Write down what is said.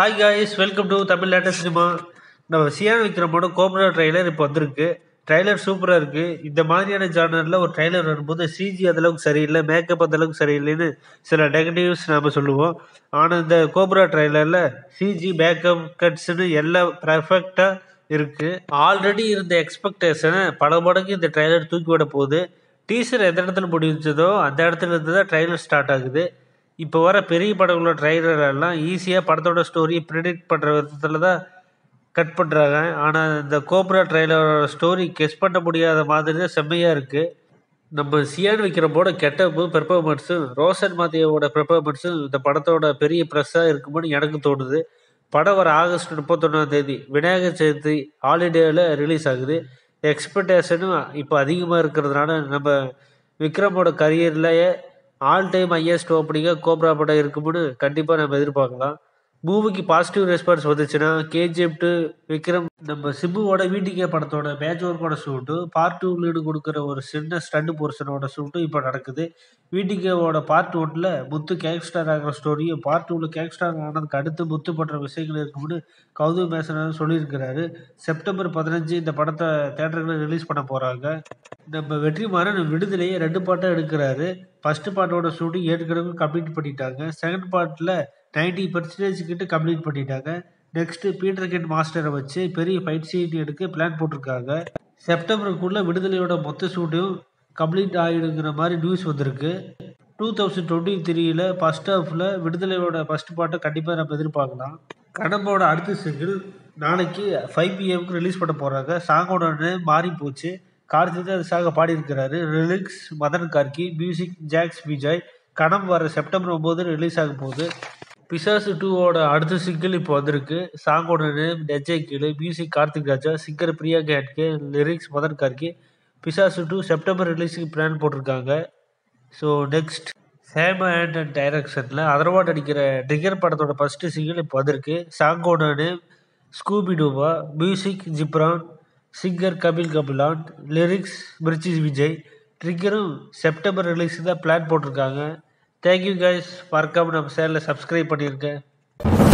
hi guys welcome to Tamil latest cinema நம்ம சியான் விக்ரமோட Cobra trailer இப்போ வந்திருக்கு ட்ரைலர் சூப்பராக இருக்குது இந்த மாதிரியான ஜானரில் ஒரு ட்ரைலர் வரும்போது சிஜி அந்தளவுக்கு சரியில்லை மேக்கப் அந்தளவுக்கு சரியில்லைன்னு சில நெகட்டிவ்ஸ் நாம் சொல்லுவோம் ஆனால் இந்த கோப்ரா ட்ரைலரில் சிஜி மேக்கப் கட்ஸ்னு எல்லாம் பர்ஃபெக்டாக இருக்குது ஆல்ரெடி இருந்த எக்ஸ்பெக்டேஷனை பல மடங்கு இந்த ட்ரைலர் தூக்கி விட போகுது டீசர் எந்த இடத்துல முடிஞ்சதோ அந்த இடத்துல இருந்து தான் ட்ரைலர் ஸ்டார்ட் ஆகுது இப்போ வர பெரிய படங்களோட ட்ரைலர் எல்லாம் ஈஸியாக படத்தோட ஸ்டோரியை ப்ரிடிக்ட் பண்ணுற விதத்தில் தான் கட் பண்ணுறாங்க ஆனால் இந்த கோப்ரா ட்ரைலரோட ஸ்டோரி கெஸ் பண்ண முடியாத மாதிரி தான் செம்மையாக இருக்குது நம்ம சியான் விக்ரமோட கெட்டப்பும் பெர்ஃபார்மன்ஸும் ரோஷன் மாத்தியாவோட பெர்ஃபார்மன்ஸும் இந்த படத்தோட பெரிய ப்ரெஸ்ஸாக இருக்கும்னு எனக்கு தோணுது படம் வர ஆகஸ்ட் முப்பத்தொன்னாம் தேதி விநாயகர் சதுர்த்தி ஹாலிடேவில் ரிலீஸ் ஆகுது எக்ஸ்பெக்டேஷனும் இப்போ அதிகமாக இருக்கிறதுனால நம்ம விக்ரமோட கரியர்லேயே ஆல் டைம் ஹையஸ்ட் ஓப்பனிங்காக கோப்ரா படம் இருக்கும்னு கண்டிப்பாக நம்ம எதிர்பார்க்கலாம் மூவிக்கு பாசிட்டிவ் ரெஸ்பான்ஸ் வந்துச்சுன்னா கேஜிஎஃப் டு விக்ரம் நம்ம சிம்புவோட வீட்டுக்கே படத்தோட மேட்ச் ஒர்க்கோட ஷூட்டு பார்ட் டூ லீடு கொடுக்குற ஒரு சின்ன ஸ்டண்ட் போர்ஷனோட ஷூட்டும் இப்போ நடக்குது வீட்டுக்கேவோட பார்ட் ஒன்ல முத்து கேக் ஸ்டார் ஆகிற ஸ்டோரியும் பார்ட் டூவில் கேக் ஸ்டார் ஆனதுக்கு அடுத்து முத்து பண்ணுற விஷயங்கள் இருக்கும்னு கௌதம் மேசன் சொல்லியிருக்கிறாரு செப்டம்பர் பதினஞ்சு இந்த படத்தை தேட்டர்களில் ரிலீஸ் பண்ண போகிறாங்க நம்ம வெற்றிமாறன் விடுதலையே ரெண்டு பாட்டாக எடுக்கிறாரு ஃபர்ஸ்ட் பார்ட்டோட ஷூட்டிங் ஏற்கனவே கம்ப்ளீட் பண்ணிட்டாங்க செகண்ட் பார்ட்டில் நைன்டி பர்சன்டேஜ் கிட்ட கம்ப்ளீட் பண்ணிட்டாங்க நெக்ஸ்ட் பீட்டர் கிட் மாஸ்டரை வச்சு பெரிய ஃபைட் சீன் எடுக்க பிளான் போட்டிருக்காங்க செப்டம்பருக்குள்ள விடுதலையோட மொத்த ஷூட்டும் கம்ப்ளீட் ஆகிடுங்கிற மாதிரி நியூஸ் வந்திருக்கு டூ தௌசண்ட் டுவெண்ட்டி த்ரீல ஃபர்ஸ்ட் ஹாஃபில் விடுதலையோட ஃபர்ஸ்ட் பாட்டை கண்டிப்பாக நம்ம எதிர்பார்க்கலாம் கடம்போட அடுத்த சிங்கிள் நாளைக்கு ஃபைவ் பிஎம்க்கு ரிலீஸ் பண்ண போகிறாங்க சாங்கோட நேம் மாறி போச்சு கார்த்திக் தான் சாக பாடியிருக்கிறாரு ரிலிக்ஸ் மதன் கார்கி மியூசிக் ஜாக்ஸ் விஜய் கடம் வர செப்டம்பர் ஒம்பது ரிலீஸ் ஆக போகுது பிசாசு டூவோட அடுத்த சிங்கிள் இப்போ வந்திருக்கு சாங்கோட நேம் நெஜய் கீழே மியூசிக் கார்த்திக் ராஜா சிங்கர் பிரியா கேட்கே lyrics Madhan Karky Pisasu two September ரிலீஸுக்கு பிளான் போட்டிருக்காங்க so next same and and டைரக்ஷனில் அதர்வாட் அடிக்கிற டிகர் படத்தோட ஃபஸ்ட்டு சிங்கிள் இப்போ வந்திருக்கு சாங்கோட name scooby dooba music Ghibran singer Kapil Kabilan lyrics Mirchi Vijay ட்ரிக்கரும் செப்டம்பர் ரிலீஸ் தான் பிளான் போட்டிருக்காங்க தேங்க்யூ கைஸ் மறக்காமல் நம்ம சேனலை சப்ஸ்கிரைப் பண்ணியிருக்கேன்